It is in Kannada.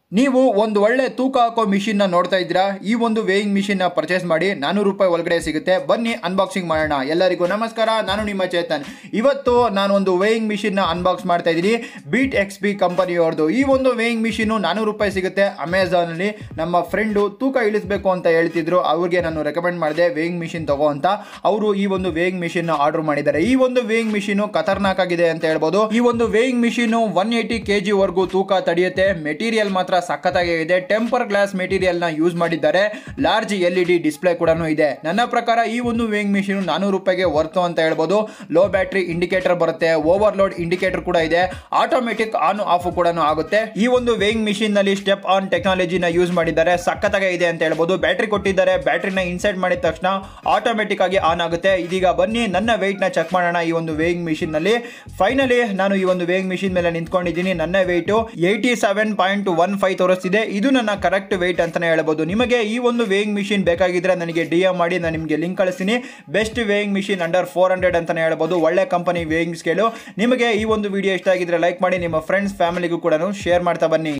ನೀವು ಒಂದು ಒಳ್ಳೆ ತೂಕ ಹಾಕೋ ಮಿಷಿನ್ ನ ನೋಡ್ತಾ ಇದ್ದೀರಾ ಈ ಒಂದು ವೇಯಿಂಗ್ ಮಿಷಿನ್ ನ ಪರ್ಚೇಸ್ ಮಾಡಿ ನಾನೂರು ರೂಪಾಯಿ ಒಳಗಡೆ ಸಿಗುತ್ತೆ ಬನ್ನಿ ಅನ್ಬಾಕ್ಸಿಂಗ್ ಮಾಡೋಣ ಎಲ್ಲರಿಗೂ ನಮಸ್ಕಾರ ನಾನು ನಿಮ್ಮ ಚೇತನ್ ಇವತ್ತು ನಾನು ಒಂದು ವೇಯಿಂಗ್ ಮಿಷಿನ್ ನ ಅನ್ಬಾಕ್ಸ್ ಮಾಡ್ತಾ ಇದ್ದೀನಿ ಬೀಟ್ ಎಕ್ಸ್ ಪಿ ಕಂಪನಿಯವ್ರದ್ದು ಈ ಒಂದು ವೇಯಿಂಗ್ ಮಿಷಿನ್ ನಾನೂರು ರೂಪಾಯಿ ಸಿಗುತ್ತೆ ಅಮೆಝಾನ್ ಅಲ್ಲಿ ನಮ್ಮ ಫ್ರೆಂಡು ತೂಕ ಇಳಿಸಬೇಕು ಅಂತ ಹೇಳ್ತಿದ್ರು ಅವ್ರಿಗೆ ನಾನು ರೆಕಮೆಂಡ್ ಮಾಡಿದೆ ವೇಯಿಂಗ್ ಮಿಷಿನ್ ತಗೋ ಅಂತ ಅವರು ಈ ಒಂದು ವೇಯಿಂಗ್ ಮಿಷಿನ್ ಆರ್ಡರ್ ಮಾಡಿದ್ದಾರೆ ಈ ಒಂದು ವೇಯಿಂಗ್ ಮಿಷಿನ್ ಖತರ್ನಾಕ್ ಆಗಿದೆ ಅಂತ ಹೇಳ್ಬೋದು ಈ ಒಂದು weighing machine one eighty K G ವರೆಗೂ ತೂಕ ತಡೆಯುತ್ತೆ ಮೆಟೀರಿಯಲ್ ಮಾತ್ರ ಸಖತ್ತಾಗಿ ಇದೆ ಟೆಂಪರ್ ಗ್ಲಾಸ್ ಮೆಟೀರಿಯಲ್ ನ ಯೂಸ್ ಮಾಡಿದ್ದಾರೆ large L E D display ಕೂಡ ಇದೆ ನನ್ನ ಪ್ರಕಾರ ಈ ಒಂದು ವೇಯಿಂಗ್ ಮಿಷಿನ್ ನಾನೂರು ರೂಪಾಯಿಗೆ ವರ್ತು ಅಂತ ಹೇಳ್ಬೋದು ಲೋ ಬ್ಯಾಟ್ರಿ ಇಂಡಿಕೇಟರ್ ಬರುತ್ತೆ ಓವರ್ಲೋಡ್ ಇಂಡಿಕೇಟರ್ ಕೂಡ ಇದೆ ಆಟೋಮೆಟಿಕ್ ಆನ್ ಆಫ್ ಕೂಡ ಆಗುತ್ತೆ ಈ ಒಂದು ವೇಯಿಂಗ್ ಮಿಷಿನ್ ನಲ್ಲಿ ಸ್ಟೆಪ್ ಆನ್ ಟೆಕ್ನಾಲಜಿನ ಯೂಸ್ ಮಾಡಿದ್ದಾರೆ ಸಖತ್ತಾಗಿ ಇದೆ ಅಂತ ಹೇಳ್ಬೋದು ಬ್ಯಾಟ್ರಿ ಕೊಟ್ಟಿದ್ದಾರೆ ಬ್ಯಾಟ್ರಿನ ಇನ್ಸೈಡ್ ಮಾಡಿದ ತಕ್ಷಣ ಆಟೋಮೆಟಿಕ್ ಆಗಿ ಆನ್ ಆಗುತ್ತೆ ಇದೀಗ ಬನ್ನಿ ನನ್ನ weight ನ ಚೆಕ್ ಮಾಡೋಣ ಈ ಒಂದು ವೇಯಿಂಗ್ ಮಿಷಿನ್ ನಲ್ಲಿ ಫೈನಲಿ ನಾನು ಈ ಒಂದು ವೇಯಿಂಗ್ ಮಿಷಿನ್ ಮೇಲೆ ನಿಂತ್ಕೊಂಡಿದ್ದೀನಿ ನನ್ನ weight eighty seven point one five ತೋರಿಸ್ತಿದೆ ಇದು ನನ್ನ ಕರೆಕ್ಟ್ ವೆಯ್ಟ್ ಅಂತಾನೆ ಹೇಳ್ಬೋದು ನಿಮಗೆ ಈ ಒಂದು ವೇಯಿಂಗ್ ಮಿಷಿನ್ ಬೇಕಾಗಿದ್ರೆ ನನಗೆ ಡಿ ಎಂ ಮಾಡಿ ನಾನು ನಿಮಗೆ ಲಿಂಕ್ ಕಳಿಸ್ತೀನಿ best weighing machine under four hundred ಅಂತಾನೆ ಹೇಳ್ಬೋದು ಒಳ್ಳೆ ಕಂಪನಿ ವೇಯಿಂಗ್ ಸ್ಕೇಲು ನಿಮಗೆ ಈ ಒಂದು ವಿಡಿಯೋ ಇಷ್ಟ ಆಗಿದ್ರೆ ಲೈಕ್ ಮಾಡಿ ನಿಮ್ಮ ಫ್ರೆಂಡ್ಸ್ ಫ್ಯಾಮಿಲಿಗೂ ಕೂಡ ಶೇರ್ ಮಾಡ್ತಾ ಬನ್ನಿ